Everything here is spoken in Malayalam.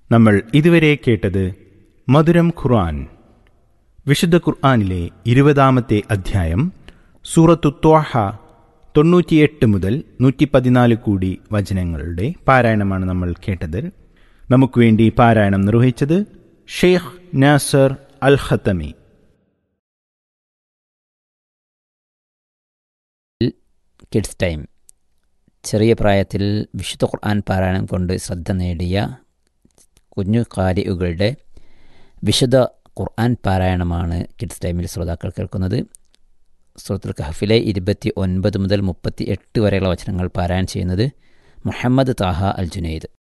നമ്മൾ ഇതുവരെ കേട്ടത് മധുരം ഖുർആൻ വിശുദ്ധ ഖുർആനിലെ ഇരുപതാമത്തെ അധ്യായം സൂറത്തു ത്വാഹ തൊണ്ണൂറ്റിയെട്ട് മുതൽ നൂറ്റി പതിനാല് കൂടി വചനങ്ങളുടെ പാരായണമാണ് നമ്മൾ കേട്ടത് നമുക്ക് വേണ്ടി പാരായണം നിർവഹിച്ചത് Sheikh Nasser Al Khathami kids time ചെറിയ പ്രായത്തിൽ വിശുദ്ധ ഖുർആൻ പാരായണം കൊണ്ട് ശ്രദ്ധ നേടിയ കുഞ്ഞു കാരികളുടെ വിശുദ്ധ ഖുർആൻ പാരായണമാണ് കിഡ്സ് ടൈമിൽ ശ്രോതാക്കൾ കേൾക്കുന്നത് സുഹൃത്തുൽ കഹഫിലെ ഇരുപത്തി ഒൻപത് മുതൽ മുപ്പത്തി എട്ട് വരെയുള്ള വചനങ്ങൾ പാരായണം ചെയ്യുന്നത് മുഹമ്മദ് താഹ അൽ ജുനൈദ്